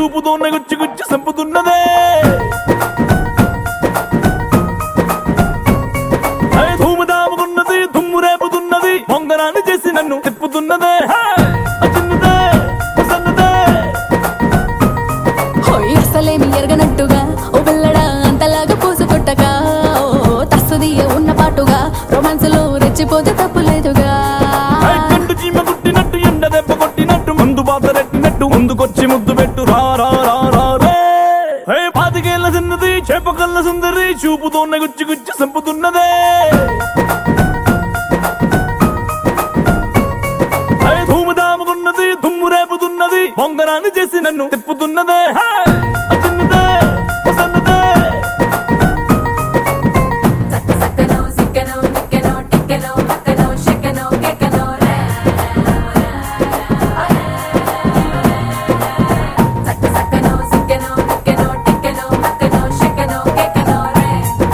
చూపుతోనే గుచ్చి గుచ్చి సంపుతున్నదే హే, ధూమధాముకున్నది దుమ్ము రేపుతున్నది పొంగరాన్ని చేసి నన్ను తిప్పుతున్నదే హే, అచిన్నదే, అసన్నదే. హోయ్ అసలేమి ఎరగనట్టుగా ఓ పిల్లడా అంతలాగా పూసు కొట్టగా ఓ తస్సుది ఉన్న పాటుగా రొమాన్స్ లో రెచ్చిపోతే తప్పులేదుగా హే, కండు చీమ కుట్టినట్టు ఎండ దెబ్బ కొట్టినట్టు ముందు బాత రెట్టినట్టు ముందుకొచ్చి ముద్దు పెట్టు రా రా రా రా రే హే పాతికేళ్ల చిన్నది చేపకల్ల సుందరి చూపుతోనే గుచ్చి గుచ్చి సంపుతున్నదే హే, ధూమధాముకున్నది దుమ్ము రేపుతున్నది పొంగరాన్ని చేసి నన్ను తిప్పుతున్నదే హే, అచిన్నదే, అసన్నదే. సక్క సక్కనో సిక్కనో నిక్కనో టిక్కనో పక్కనో షక్కనో కెక్కనో రే సక్క సక్కనో సిక్కనో నిక్కనో టిక్కనో పక్కనో షక్కనో కెక్కనో రే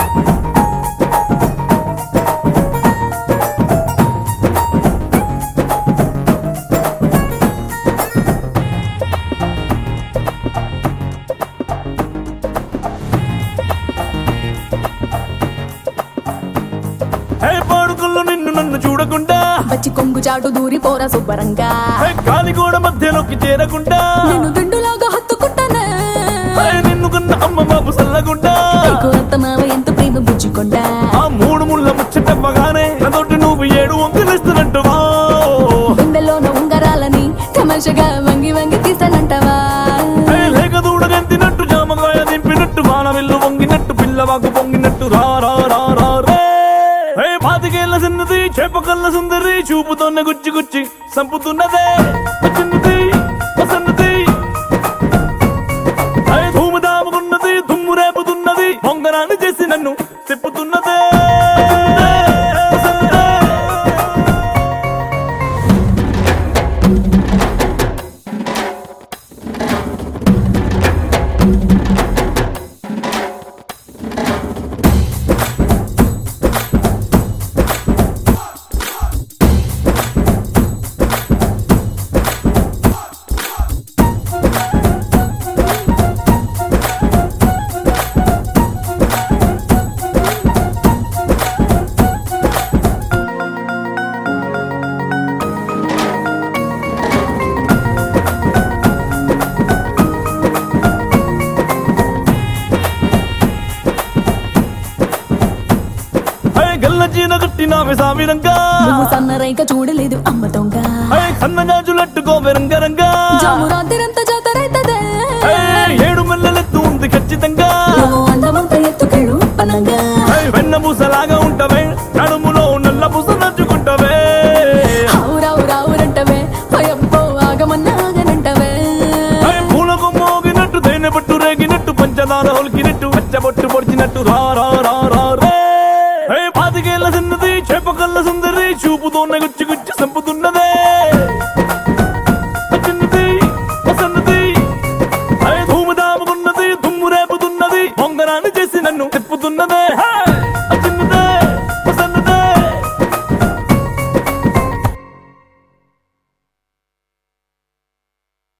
హే పాడుకల్లో నిన్ను నన్ను చూడకుండా వచ్చి కొంగు చాటు దూరి పోరా శుభ్రంగా హే కాలి గోడ మధ్యలోకి చేరకుండా నిన్ను దిండులాగా హత్తుకుంటానే హే నిన్ను కన్న అమ్మ బాబు సల్లగుండా నీకు అత్తమావ ఎంత ప్రేమ బుజ్జుకుంటా ఆ మూడు ముళ్ళ ముచ్చటవ్వగానే నాతోటి నువ్వు ఏడు వంకలిస్తున్నట్టు గుండెలోన ఉంగరాలని తమాషగా వంగి వంగి తీస్తానంటావా లేక దూడగంతినట్టు జామకాయ దింపినట్టు వానవిల్లు వంగినట్టు పిల్లవాకు పొంగినట్టు రా రా రా రా రే హే పాతికేళ్ల చిన్నది చేపకల్ల సుందరి చూపుతోనే గుచ్చి గుచ్చి సంపుతున్నదే చిన్నది వసన్నది హే ధూమధాముకున్నది దుమ్ము రేపుతున్నది పొంగరాన్ని చేసి నన్ను తిప్పుతున్నదే వసన్నదే. హే గల్ల చీన కట్టినావే సామిరంగా నువ్వు సన్నరైక చూడలేదు అమ్మ దొంగ హే సన్నజాజులట్టుకోవే రంగరంగా జాము రాత్రిరంతా జాతరైతదే హే ఏడు మెల్లలెత్తు ఉంది ఖచ్చితంగా నువ్వు అందమంత ఎత్తుకెళ్ళు పనంగా హే వెన్న పూసలాగా ఉంటవే నడుములో నల్ల పూస నచ్చుకుంటవే రావు రావురంటవే భయంతో ఆగమన్నా ఆగనంటవే హే పూలకు మోగినట్టు తేనె పట్టు రేగినట్టు పంచదార ఒలికినట్టు పచ్చబొట్టు పొడిచినట్టు రా రా రా రా రే హే పాతికేళ్ల చిన్నది చేపకల్ల సుందరి చూపుతోనే గుచ్చి గుచ్చి సంపుతున్నదే